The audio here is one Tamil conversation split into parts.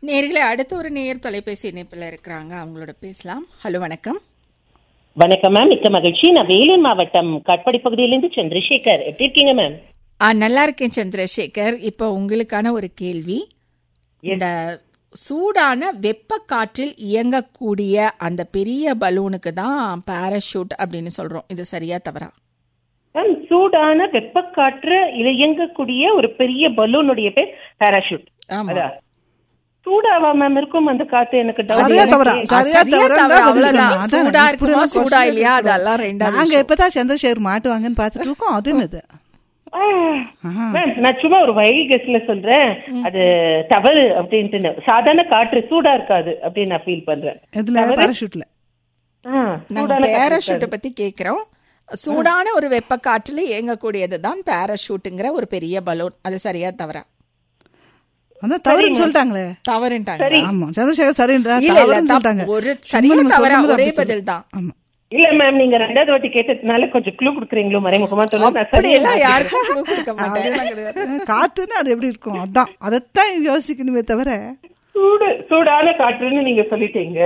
நேர்களே அடுத்த ஒரு நேயர் தொலைபேசி இணைப்பில் இருக்கிறாங்க அவங்களோட பேசலாம் ஹலோ வணக்கம் வணக்கம் மேம் மிக்க மகிழ்ச்சி நான் வேலூர் மாவட்டம் காட்பாடி பகுதியிலிருந்து சந்திரசேகர் எப்படி இருக்கீங்க மேம் ஆ நல்லா இருக்கேன் சந்திரசேகர் இப்போ உங்களுக்கான ஒரு கேள்வி இந்த சூடான வெப்ப காற்றில் இயங்கக்கூடிய அந்த பெரிய பலூனுக்கு தான் பாராஷூட் அப்படின்னு சொல்றோம் இது சரியா தவறா மேம் சூடான வெப்பக்காற்று இயங்கக்கூடிய ஒரு பெரிய பலூனுடைய பேர் பாராஷூட் ஆமா. அதா சூடாவா மேம் இருக்கும் அந்த காத்து எனக்கு doubt. சரியா தவறா எனக்கு- சரியா சரியா தவறா தவறா, பதில் அவ்வளவுதான். சொல்லணும். அதான் சூடா இப்படி இருக்குமா, எல்லாம் சூடா question இல்லையா, கேட்கக்கூடாது. அதெல்லாம் ரெண்டாவது நாங்க விஷயம். எப்பதான் சந்திரசேகர் மாட்டுவாங்கன்னு பார்த்துட்டு இருக்கோம் அது என்னது ஆ, மேம் நான் சும்மா ஒரு வைல்ட் கெஸ்ட்ல சொல்றேன் அது தவறு அப்படின்ட்டு சாதாரண காற்று சூடா இருக்காது அப்படின்னு நான் ஃபீல் பண்றேன் இதுல பாராஷூட்ல ஆ, நாங்க சூடான காற்று பேராஷூட்டை பத்தி கேக்குறோம் சூடான ஒரு வெப்ப காற்றுல இயங்கக்கூடியது தான் பேராஷூட்டுங்கிற ஒரு பெரிய பலூன் அது சரியா தவறா அதான் தவறுன்னு சொல்லிட்டாங்களே தவறுன்ட்டாங்க ஆமா சந்திரசேகர் சரின்றா இல்ல இல்ல தவறுன்னு தப்பு. சொல்லிட்டாங்க ஒரு சும்மா சரியா நம்ம தவறா சொல்லும்போது ஒரே அப்படி பதில் தான் ஆமா இல்ல மேம் நீங்க ரெண்டாவது வாட்டி கேட்டதுனால கொஞ்சம் க்ளூ கொடுக்குறீங்களோ மறைமுகமா சொல்லுங்க நான் அப்படி சரியா எல்லாம் மாத்திக்கிறேன். யாருக்கும் clue கொடுக்க மாட்டேன் அப்படியெல்லாம் கிடையாது காத்துன்னு அது எப்படி இருக்கும் அதான் அதைத்தான் யோசிக்கணுமே தவிர சூடு சூடான காற்றுன்னு நீங்க சொல்லிட்டீங்க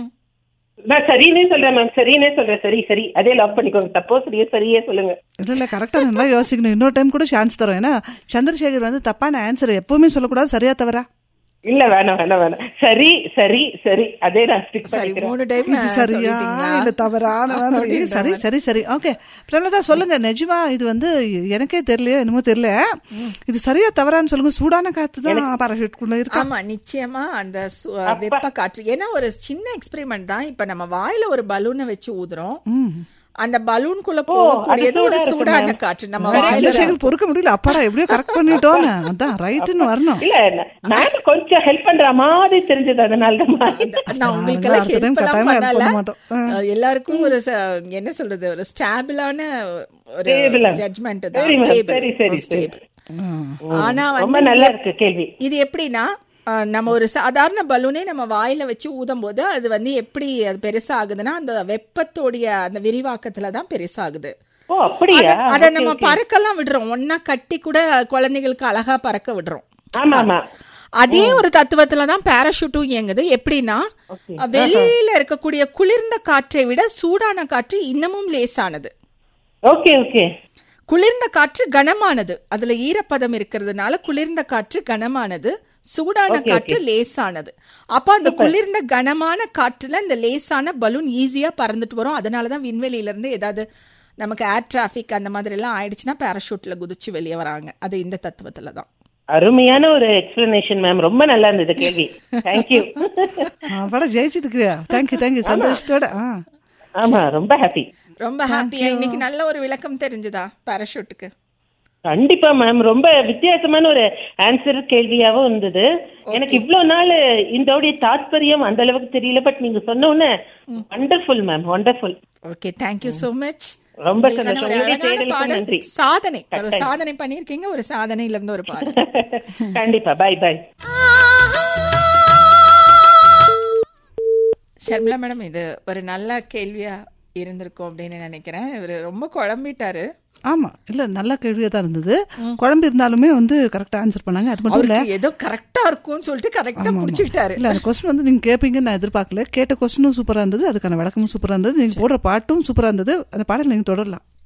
நான் சரின்னே சொல்றேன் மேம் சரின்னே சொல்றேன் சரி சரி அதே லாக் பண்ணிக்கோங்க தப்போ சரியே சரியே சொல்லுங்க இல்ல இல்ல கரெக்டா நல்லா யோசிக்கணும் இன்னொரு டைம் கூட சான்ஸ் தரோம் ஏன்னா சந்திரசேகர் வந்து தப்பான ஆன்சர் எப்பவுமே சொல்லக்கூடாது சரியா தவறா இல்ல வேணாம் வேணாம் வேணாம் சரி சரி சரி அதே நான் ஸ்டிக் சரி பண்ணிக்கிறேன் மூணு டைம் இது சரியா இல்ல தவறான மாதிரி சரி சரி சரி ஓகே பிரமலதா சொல்லுங்க நிஜமா இது வந்து எனக்கே தெரியலையோ என்னமோ தெரியல இது சரியா தவறான்னு சொல்லுங்க சூடான காத்து தான் பாராஷூட்குள்ள இருக்கு ஆமா நிச்சயமா அந்த சு- வெப்ப காற்று ஏன்னா ஒரு சின்ன எக்ஸ்பெரிமெண்ட் தான் இப்ப நம்ம வாயில ஒரு பலூனை வச்சு ஊதுறோம் அந்த பலூனுக்குள்ள போகக்கூடியது ஒரு சூடா இருக்கும் சூடான காற்று நம்ம வாயில சந்திரசேகர் பொறுக்க முடியல அப்பாடா எப்படியோ கரெக்ட் பண்ணிட்டோன்னு அதான் ரைட்டுன்னு வரணும் இல்ல மேம் கொஞ்சம் ஹெல்ப் பண்ற மாதிரி தெரிஞ்சது அதனால தான் நான் உங்களுக்கு எல்லாம் அடுத்த time help எல்லாம் கட்டாயமா help பண்ணல. பண்ண மாட்டோம். அஹ் எல்லாருக்கும் ஒரு ச- என்ன சொல்றது ஒரு ஸ்டாபிளான ஒரு Stable ஆ. ஜட்மெண்ட் சரி, தான் ma'am. stable. சரி, சரி, ஒரு stable. ஆனா ரொம்ப வந்து நல்லா இருக்கு கேள்வி இது எப்படின்னா அஹ், நம்ம ஒரு சாதாரண பலூனே நம்ம வாயில வச்சு ஊதும் போது அது வந்து எப்படி அது பெருசாகுதுன்னா அந்த வெப்பத்தோடைய அந்த விரிவாக்கத்துல தான் பெருசாகுது ஓ அப்படியா அத- அத நம்ம பறக்கலாம் விடுறோம் ஒன்னா கட்டி கூட குழந்தைகளுக்கு அழகா பறக்க விடுறோம் ஆமா ஆமா அதே ஒரு தத்துவத்துல தான் பாராஷூட்டும் இயங்குது எப்படின்னா வெளியில இருக்கக்கூடிய குளிர்ந்த காற்றை விட சூடான காற்று இன்னமும் லேசானது ஓகே ஓகே குளிர்ந்த காற்று கனமானது அதுல ஈரப்பதம் இருக்கிறதுனால குளிர்ந்த காற்று கனமானது சூடான காற்று லேசானது அப்ப அந்த குளிர்ந்த கனமான காற்றுல இந்த லேசான பலூன் ஈஸியா பறந்துட்டு வரும் அதனாலதான் விண்வெளியில இருந்து ஏதாவது நமக்கு ஏர் டிராபிக் அந்த மாதிரி எல்லாம் ஆயிடுச்சுன்னா பாராஷூட்ல குதிச்சு வெளியே வராங்க அது இந்த தத்துவத்துல தான் அருமையான ஒரு எக்ஸ்பிளனேஷன் மேம் ரொம்ப நல்லா இருந்தது கேள்வி தேங்க்யூ பட ஜெயிச்சிருக்கிறியா தேங்க்யூ தேங்க்யூ சந்தோஷத்தோட ஆ ஆமா ரொம்ப ஹாப்பி ரொம்ப ஹாப்பியா இன்னைக்கு நல்ல ஒரு விளக்கம் தெரிஞ்சுதா பாராஷூட்டுக்கு கண்டிப்பா மேம் ரொம்ப வித்தியாசமான ஒரு ஆன்சர் கேள்வியாவும் இருந்தது எனக்கு இவ்வளவு நாள் இதோடைய தாத்பரியம் அந்த அளவுக்கு தெரியல பட் நீங்க சொன்ன உடனே wonderful ma'am wonderful okay thank you so much ரொம்ப உங்களுக்கான சந்தோஷம். ஒரு உங்களுடைய அழகான தேடலுக்கு பாடல். நன்றி. சாதனை ஒரு சாதனை பண்ணிருக்கீங்க ஒரு சாதனையில இருந்து ஒரு பாடல் கண்டிப்பா பை பை ஷர்மிளா மேடம் இது ஒரு நல்ல கேள்வியா இருந்திருக்கும் அப்படின்னு நினைக்கிறேன் இவரு ரொம்ப குழம்பிட்டாரு ஆமா இல்ல நல்ல கேள்வியா தான் இருந்தது குழம்பு இருந்தாலுமே வந்து கரெக்டா ஆன்சர் பண்ணாங்க அது மட்டும் இல்ல அவருக்கு ஏதோ கரெக்டா இருக்கும்னு சொல்லிட்டு கரெக்டா புடிச்சுக்கிட்டாரு இல்ல அந்த கொஸ்டின் வந்து நீங்க கேட்பீங்கன்னு நான் எதிர்பார்க்கல கேட்ட கொஸ்டினும் சூப்பரா இருந்தது அதுக்கான விளக்கமும் சூப்பரா இருந்தது நீங்க போடுற பாட்டும் சூப்பரா இருந்தது அந்த பாடல் நீங்க தொடரலாம்